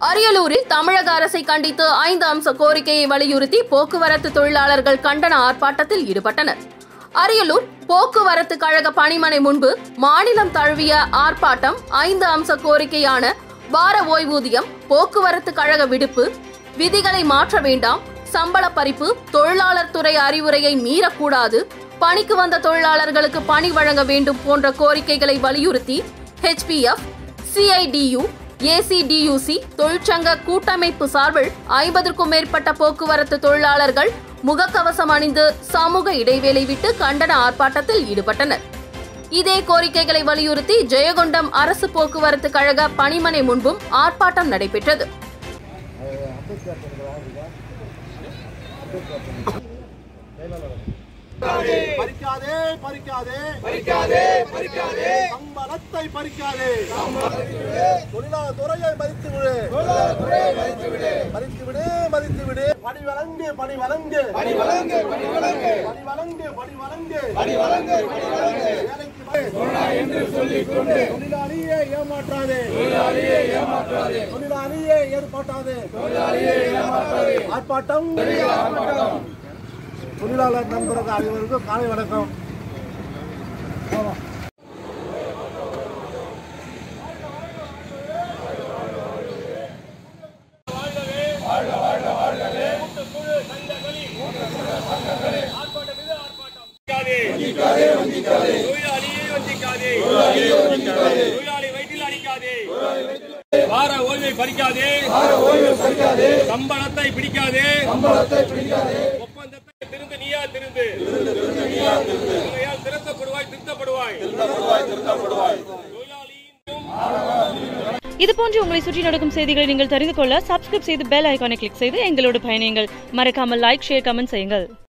அரியலூரில் தமிழக அரசை கண்டித்து ஐந்து அம்ச கோரிக்கையை வலியுறுத்தி போக்குவரத்து தொழிலாளர்கள் கண்டன ஆர்ப்பாட்டத்தில் ஈடுபட்டனர் அரியலூர் போக்குவரத்து கழக பணிமனை முன்பு மாநிலம் தழுவிய ஆர்ப்பாட்டம் ஐந்து அம்ச கோரிக்கையான வார ஓய்வூதியம் போக்குவரத்து கழக விடுப்பு விதிகளை மாற்ற வேண்டாம் சம்பள பறிப்பு தொழிலாளர் துறை அறிவுரையை மீறக்கூடாது பணிக்கு வந்த தொழிலாளர்களுக்கு பணி வழங்க வேண்டும் போன்ற கோரிக்கைகளை வலியுறுத்தி ஹெச்பிஎஃப் சிஐடியு ஏசிடியூசி தொழிற்சங்க கூட்டமைப்பு சார்பில் ஐம்பதற்கும் மேற்பட்ட போக்குவரத்து தொழிலாளர்கள் முகக்கவசம் அணிந்து சமூக இடைவேளை விட்டு கண்டன ஆர்ப்பாட்டத்தில் ஈடுபட்டனர் இதே கோரிக்கைகளை வலியுறுத்தி ஜெயகொண்டம் அரசு போக்குவரத்து கழக பணிமனை முன்பும் ஆர்ப்பாட்டம் நடைபெற்றது பறிக்காதே பறிக்காதே பறிக்காதே பறிக்காதே சம்பளத்தை பறிக்காதே தொழிலாளர் துறையை மதித்து விடு மதித்து விடு மதித்து விடு பணி வழங்கு பணி வழங்கு பணி வழங்கு பணி வழங்கு பணி வழங்கு பணி வழங்கு பணி வழங்கு பணி வழங்கு வேலைக்கு என்று சொல்லிக் கொண்டு தொழிலாளியை ஏமாற்றாதே தொழிலாளியை ஏமாற்றாதே தொழிலாளியை ஏற்பாட்டாதே தொழிலாளியை ஏமாற்றாதே ஆர்ப்பாட்டம் ஆர்ப்பாட்டம் தொழிலாளர் நண்பர்கள் அனைவருக்கும் காலை வணக்கம் தொழிலாளியை வஞ்சிக்காதே தொழிலாளி வயிற்றில் அடிக்காதே வார ஓய்வை பறிக்காதே சம்பளத்தை பிடிக்காதே ஒப்பந்தத்தை திருந்து நீயா திருந்து உண்மையால் திருத்தப்படுவாய் திருத்தப்படுவாய் தொழிலாளியின் இதுபோன்று உங்களை சுற்றி நடக்கும் செய்திகளை நீங்கள் தெரிந்து கொள்ள சப்ஸ்கிரைப் செய்து பெல் ஐகானை கிளிக் செய்து எங்களோடு பயணியுங்கள் மறக்காமல் லைக் ஷேர் கமெண்ட் செய்யுங்கள்